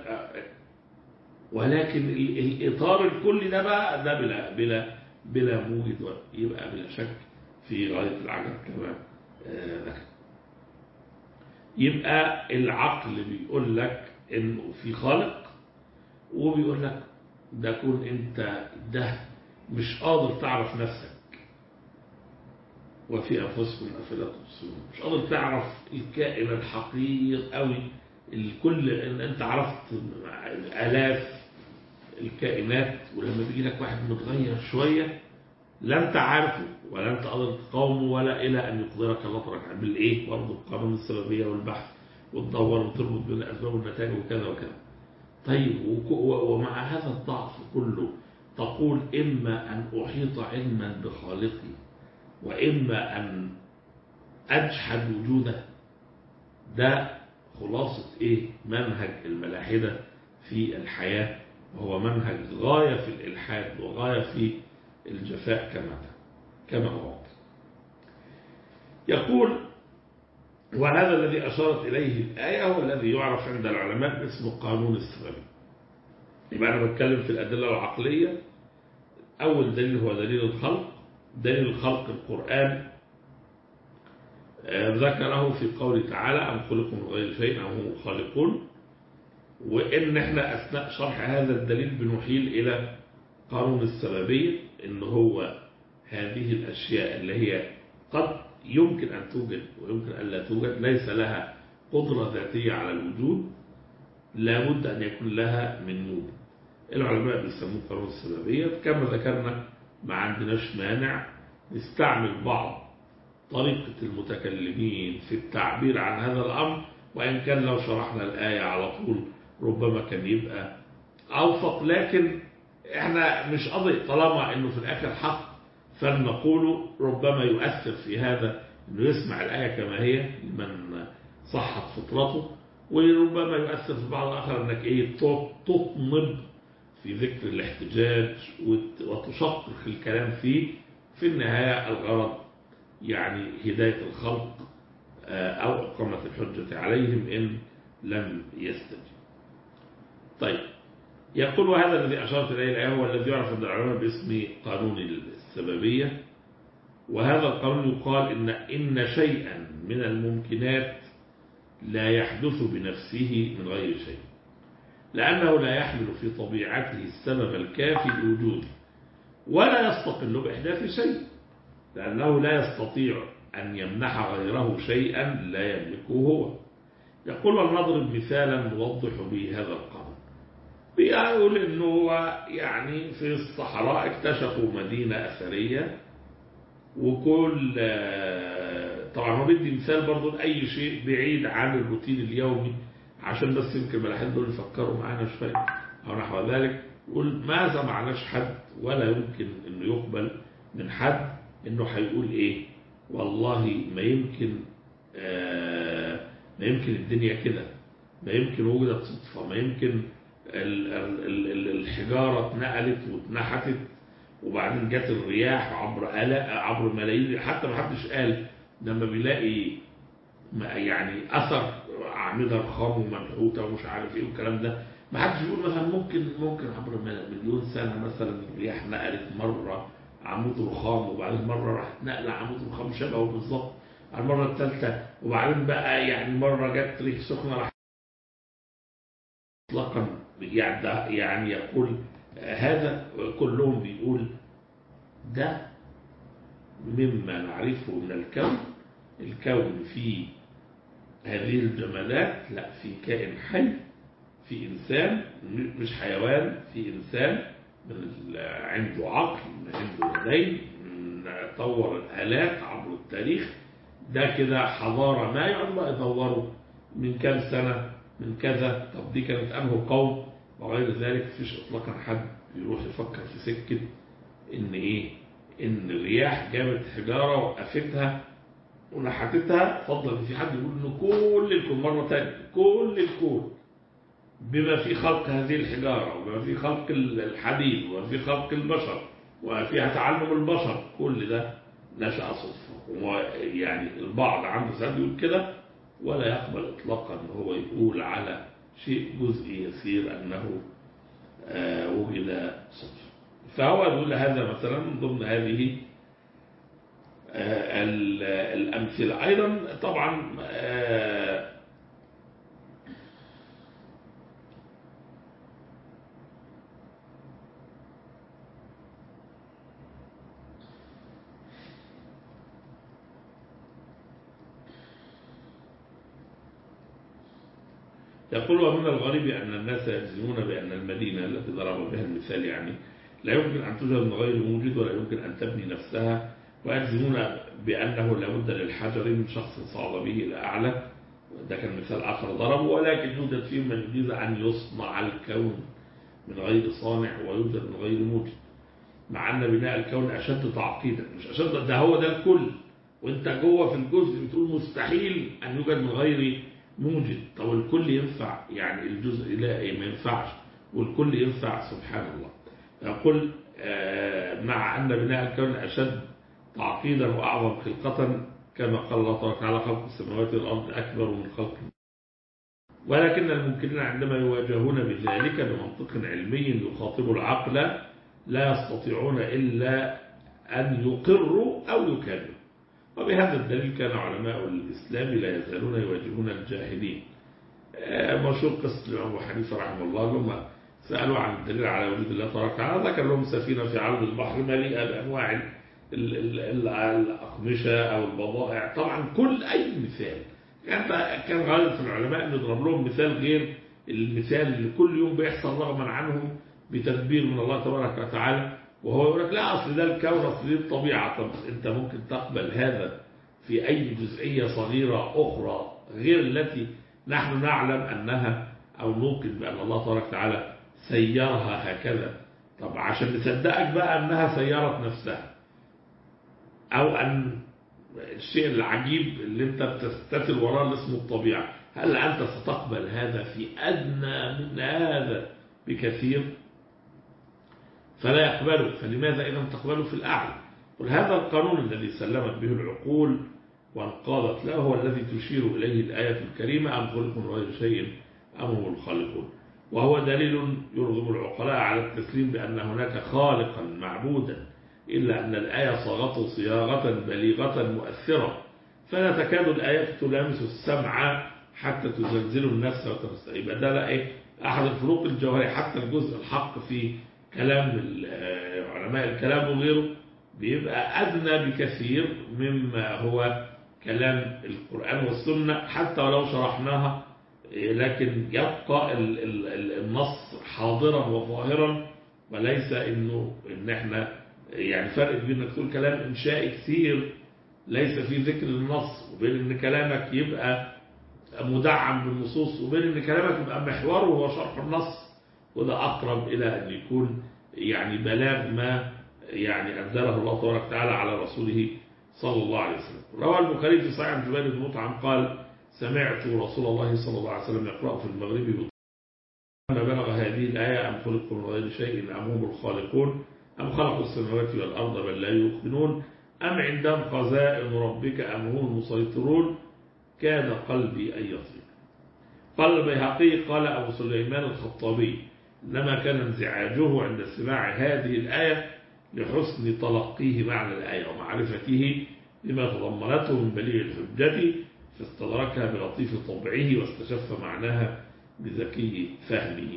ولكن الاطار الكلي ده بقى ده بلا بلا بلا موجد يبقى بلا شك في غايه العجب كما ذكر يبقى العقل بيقول لك انه في خالق وبيقول لك ده كون انت ده مش قادر تعرف نفسك وفي انفسكم افلا تبصرون مش قادر تعرف الكائن الحقيقي قوي الكل ان انت عرفت الاف الكائنات ولما بيجي لك واحد متغير شويه لا انت عارفه ولا انت قادر تقاومه ولا الى ان يقدرك الله تبارك بالايه برضه قانون السببيه والبحث وتدور وتربط بين الاسباب والنتائج وكذا وكذا طيب ومع هذا الضعف كله تقول إما أن أحيط علما بخالقي وإما أن أجحد وجوده ده خلاصة إيه منهج الملاحدة في الحياة وهو منهج غاية في الإلحاد وغاية في الجفاء كما كما هو يقول وهذا الذي أشارت إليه الآية هو الذي يعرف عند العلماء باسم قانون السببي يبقى أنا بتكلم في الأدلة العقلية أول دليل هو دليل الخلق دليل الخلق القرآن ذكره في قوله تعالى أم خلقوا من غير شيء أم هم خالقون وإن إحنا أثناء شرح هذا الدليل بنحيل إلى قانون السببية إن هو هذه الأشياء اللي هي قد يمكن أن توجد ويمكن أن لا توجد ليس لها قدرة ذاتية على الوجود لابد أن يكون لها من موجد العلماء بيسموه قانون السببية كما ذكرنا ما عندناش مانع نستعمل بعض طريقة المتكلمين في التعبير عن هذا الأمر وإن كان لو شرحنا الآية على طول ربما كان يبقى أوفق لكن احنا مش قضي طالما انه في الآخر حق فلنقول ربما يؤثر في هذا انه يسمع الآية كما هي لمن صحت فطرته وربما يؤثر في بعض الآخر انك ايه تطنب في ذكر الاحتجاج وتشقق الكلام فيه في النهاية الغرض يعني هداية الخلق أو إقامة الحجة عليهم إن لم يستجب طيب يقول وهذا الذي أشرت إليه الآية هو الذي يعرف عند العلماء باسم قانون السببية وهذا القانون يقال إن إن شيئا من الممكنات لا يحدث بنفسه من غير شيء لأنه لا يحمل في طبيعته السبب الكافي لوجوده ولا يستقل بإحداث شيء لأنه لا يستطيع أن يمنح غيره شيئا لا يملكه هو يقول ولنضرب مثالا نوضح به هذا القانون بيقول انه يعني في الصحراء اكتشفوا مدينة أثرية وكل طبعا هو بدي مثال برضه لأي شيء بعيد عن الروتين اليومي عشان بس يمكن الملاحين دول يفكروا معانا شوية أو نحو ذلك يقول ما سمعناش حد ولا يمكن انه يقبل من حد انه هيقول ايه والله ما يمكن آه ما يمكن الدنيا كده ما يمكن وجدت صدفة ما يمكن ال ال ال الحجارة اتنقلت واتنحتت وبعدين جت الرياح عبر آلاء عبر ملايين حتى ما حدش قال لما بيلاقي يعني أثر أعمدة رخام ومنحوتة ومش عارف إيه والكلام ده ما حدش يقول مثلا ممكن ممكن عبر مليون سنة مثلا الرياح نقلت مرة عمود رخام وبعدين مرة راحت نقلة عمود رخام شبهه بالظبط على المرة الثالثة وبعدين بقى يعني مرة جت ريح سخنة راح اطلاقا يعني, يعني يقول هذا كلهم بيقول ده مما نعرفه من الكون الكون فيه هذه الجمادات لا في كائن حي في إنسان م- مش حيوان في إنسان من ال- عنده عقل عنده يدين م- طور الآلات عبر التاريخ ده كده حضارة ما يقعد بقى يدوروا من كام سنة من كذا طب دي كانت أنه قوم وغير ذلك مفيش إطلاقا حد يروح يفكر في سكة إن إيه إن الرياح جابت حجارة وقفتها ونحتتها فضلا إن في حد يقول إن كل الكون مرة تانية كل الكون بما في خلق هذه الحجارة وبما في خلق الحديد وبما في خلق البشر وفيها تعلم البشر كل ده نشأ صدفة ويعني البعض عنده ساعات يقول كده ولا يقبل إطلاقا أن هو يقول على شيء جزئي يسير أنه آه، وجد صدفة فهو يقول هذا مثلا من ضمن هذه آه، ال- الأمثلة أيضا طبعا آه، يقول ومن الغريب أن الناس يجزمون بأن المدينة التي ضرب بها المثال يعني لا يمكن أن توجد من غير موجد ولا يمكن أن تبني نفسها ويجزمون بأنه لابد للحجر من شخص صعد به إلى أعلى ده كان مثال آخر ضربه ولكن يوجد فيهم من يجيز أن يصنع الكون من غير صانع ويوجد من غير موجد مع أن بناء الكون أشد تعقيدا مش أشد ده هو ده الكل وانت جوه في الجزء بتقول مستحيل أن يوجد من غير موجد طب الكل ينفع يعني الجزء لا إيه ما ينفعش والكل ينفع سبحان الله يقول آه، مع أن بناء الكون أشد تعقيدا وأعظم خلقة كما قال الله تبارك وتعالى خلق السماوات والأرض أكبر من خلق ولكن الممكنين عندما يواجهون بذلك بمنطق علمي يخاطب العقل لا يستطيعون إلا أن يقروا أو يكذبوا وبهذا الدليل كان علماء الإسلام لا يزالون يواجهون الجاهلين آه، مشهور قصة الإمام أبو حنيفة رحمه الله لما سألوا عن الدليل على وجود الله تبارك وتعالى ذكر لهم سفينة في عرض البحر مليئة بأنواع ال- ال- ال- الأقمشة أو البضائع طبعا كل أي مثال كان كان غالب في العلماء أن يضرب لهم مثال غير المثال اللي كل يوم بيحصل رغما عنهم بتدبير من الله تبارك وتعالى وهو يقول لك لا أصل ده الكون أصل دي الطبيعة طب أنت ممكن تقبل هذا في أي جزئية صغيرة أخرى غير التي نحن نعلم أنها أو نوقن بأن الله تبارك وتعالى سيرها هكذا طب عشان نصدقك بقى أنها سيرت نفسها أو أن الشيء العجيب اللي أنت بتستتر وراه اللي اسمه الطبيعة هل أنت ستقبل هذا في أدنى من هذا بكثير فلا يقبله فلماذا إذا تقبله في الأعلى قل هذا القانون الذي سلمت به العقول وانقادت له هو الذي تشير إليه الآية الكريمة أم خلقوا من غير شيء أم هم الخالقون وهو دليل يرغب العقلاء على التسليم بأن هناك خالقا معبودا إلا أن الآية صاغته صياغة بليغة مؤثرة فلا تكاد الآيات تلامس السمع حتى تزلزل النفس وتفسد يبقى ده لا إيه أحد الفروق الجوهرية حتى الجزء الحق في كلام ال- آه، علماء الكلام وغيره بيبقى أدنى بكثير مما هو كلام القرآن والسنة حتى ولو شرحناها إيه، لكن يبقى ال- ال- ال- النص حاضرا وظاهرا وليس انه ان احنا يعني فرق بين انك تقول كلام انشائي كثير ليس فيه ذكر النص وبين ان كلامك يبقى مدعم بالنصوص وبين ان كلامك يبقى محوره هو شرح النص وده اقرب الى ان يكون يعني بلاغ ما يعني انزله الله تبارك وتعالى على رسوله صلى الله عليه وسلم روى البخاري في صحيح عن جبير بن مطعم قال سمعت رسول الله صلى الله عليه وسلم يقرأ في المغرب لما بلغ هذه الآية أم خلقوا من غير شيء أم هم الخالقون أم خلقوا السماوات والأرض بل لا يوقنون أم عندهم خزائن ربك أم هم المسيطرون كان قلبي أن يطيق قال البيهقي قال أبو سليمان الخطابي إنما كان انزعاجه عند سماع هذه الآية لحسن تلقيه معنى الآية ومعرفته لما تضمنته من بليغ الحجة فاستدركها بلطيف طبعه واستشف معناها بذكي فهمه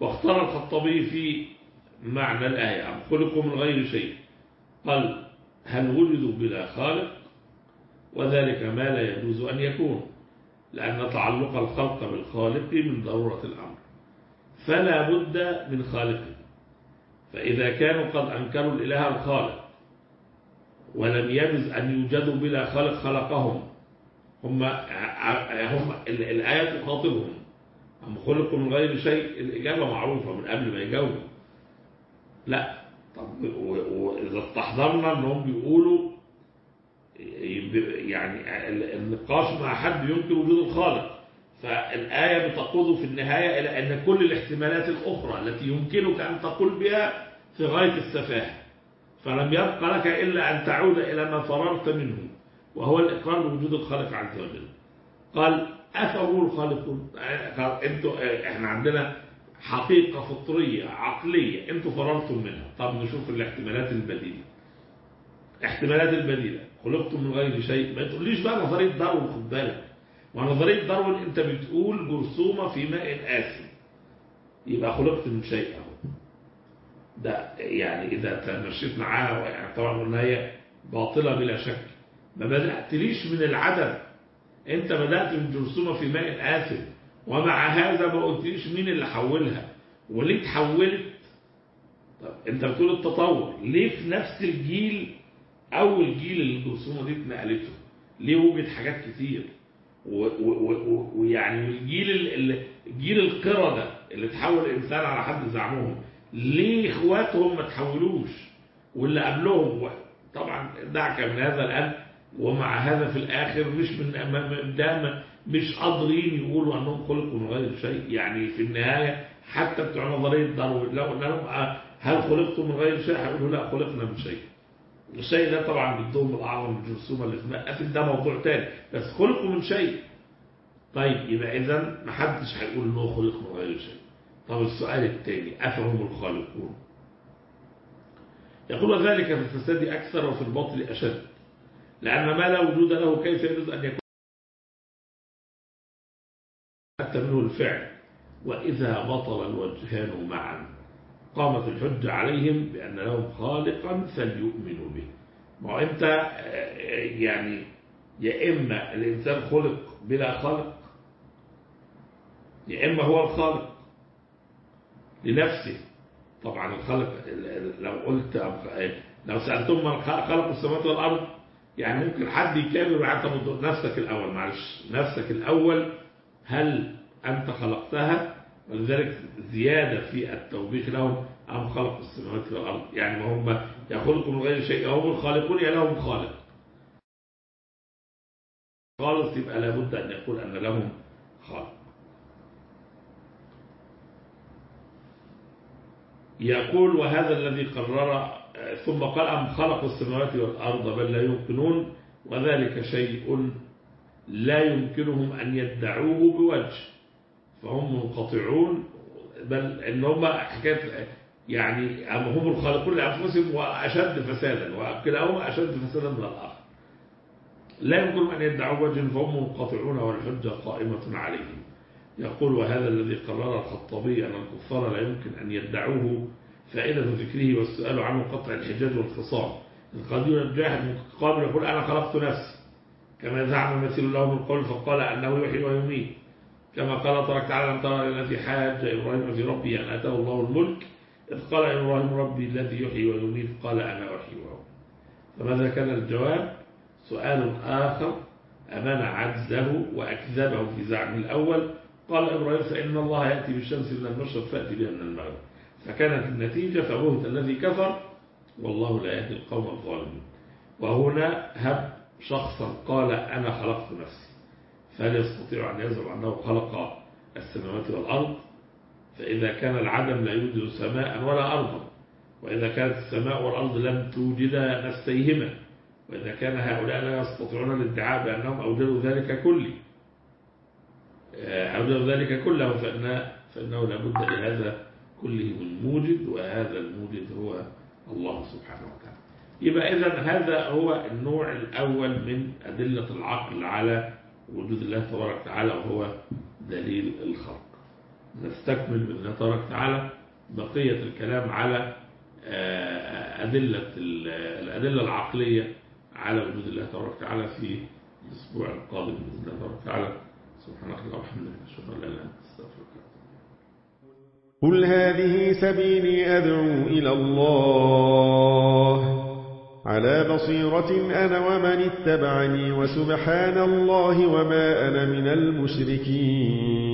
واختار الخطابي في معنى الآية أم خلقوا من غير شيء قال هل ولدوا بلا خالق وذلك ما لا يجوز أن يكون لأن تعلق الخلق بالخالق من ضرورة الأمر فلا بد من خالق فإذا كانوا قد أنكروا الإله الخالق ولم يجوز أن يوجدوا بلا خالق خلقهم هم هم الآية تخاطبهم أم خلقوا من غير شيء الإجابة معروفة من قبل ما يجاوبوا لا طب وإذا استحضرنا أنهم بيقولوا يعني النقاش مع حد ينكر وجود الخالق فالآية بتقود في النهاية إلى أن كل الاحتمالات الأخرى التي يمكنك أن تقول بها في غاية السفاهة فلم يبقى لك إلا أن تعود إلى ما فررت منه وهو الإقرار بوجود الخالق عز وجل قال أفهو الخالقون انتوا احنا عندنا حقيقة فطرية عقلية انتوا فررتم منها طب نشوف الاحتمالات البديلة احتمالات البديلة خلقتم من غير شيء ما تقوليش بقى نظرية داروين خد بالك ونظرية داروين انت بتقول جرثومة في ماء آسن يبقى خلقت من شيء اهو ده يعني إذا تمشيت معاها يعني طبعا قلنا هي باطلة بلا شك ما بدأتليش من العدم انت بدأت من جرثومة في ماء آسن ومع هذا ما قلتليش مين اللي حولها وليه اتحولت طب انت بتقول التطور ليه في نفس الجيل اول جيل اللي الجرثومة دي اتنقلته ليه وجد حاجات كتير ويعني الجيل اللي جيل القردة اللي تحول الانسان على حد زعمهم ليه اخواتهم ما تحولوش واللي قبلهم طبعا دعك من هذا الان ومع هذا في الاخر مش من ده مش قادرين يقولوا انهم خلقوا من غير شيء يعني في النهايه حتى بتوع نظريه داروين لو قلنا لهم هل خلقتم من غير شيء هيقولوا لا خلقنا من شيء الشيء ده طبعا بدهم الاعظم الجرثومه اللي في ماء ده موضوع تاني بس خلقوا من شيء طيب يبقى اذا ما حدش هيقول انه خلق من غير شيء طب السؤال الثاني افهم الخالقون يقول وذلك في الفساد اكثر وفي الباطل اشد لان ما لا وجود له كيف يجوز ان يكون حتى منه الفعل واذا بطل الوجهان معا قامت الحجة عليهم بأن لهم خالقا فليؤمنوا به ما هو أنت يعني يا إما الإنسان خلق بلا خالق يا إما هو الخالق لنفسه طبعا الخلق لو قلت لو سألتم من خلق السماوات والأرض يعني ممكن حد يكابر ويعتمد نفسك الأول معلش نفسك الأول هل أنت خلقتها ولذلك زيادة في التوبيخ لهم أم خلق السماوات والأرض يعني ما هم يخلقوا من غير شيء هم الخالقون يا لهم خالق خالص يبقى لابد أن يقول أن لهم خالق يقول وهذا الذي قرر ثم قال أم خلقوا السماوات والأرض بل لا يمكنون وذلك شيء لا يمكنهم أن يدعوه بوجه فهم منقطعون بل ان هم حكايه يعني هم الخالقون لانفسهم واشد فسادا وكلاهما اشد فسادا من الاخر لا يمكن ان يدعوا وجه فهم منقطعون والحجه قائمه عليهم يقول وهذا الذي قرر الخطابي ان الكفار لا يمكن ان يدعوه فائده ذكره والسؤال عنه قطع الحجاج والخصام القدير الجاهل قابل يقول انا خلقت نفسي كما زعم مثل له من قول فقال انه يحيي ويميت كما قال تبارك تعالى لم ترى الذي حاج إبراهيم في ربي أن أتاه الله الملك إذ قال إبراهيم ربي الذي يحيي ويميت قال أنا أحيي وأميت فماذا كان الجواب سؤال آخر أمن عجزه وأكذبه في زعمه الأول قال إبراهيم فإن الله يأتي بالشمس من المشرق فأتي بها من المغرب فكانت النتيجة فبهت الذي كفر والله لا يهدي القوم الظالمين وهنا هب شخصا قال أنا خلقت نفسي فهل يستطيع أن يزعم أنه خلق السماوات والأرض فإذا كان العدم لا يوجد سماء ولا أرضا وإذا كانت السماء والأرض لم توجدا نفسيهما وإذا كان هؤلاء لا يستطيعون الادعاء بأنهم أوجدوا ذلك كله أوجدوا ذلك كله فإن فإنه لابد لهذا كله من موجد وهذا الموجد هو الله سبحانه وتعالى يبقى إذا هذا هو النوع الأول من أدلة العقل على وجود الله تبارك وتعالى وهو دليل الخلق نستكمل بإذن الله تبارك وتعالى بقية الكلام على آه، أدلة ال- الأدلة العقلية على وجود الله تبارك وتعالى في الأسبوع القادم بإذن الله تبارك وتعالى سبحانك اللهم وبحمدك أشهد أن لا إله إلا أنت أستغفرك قل هذه سبيلي أدعو إلى الله على بصيرة أنا ومن اتبعني وسبحان الله وما أنا من المشركين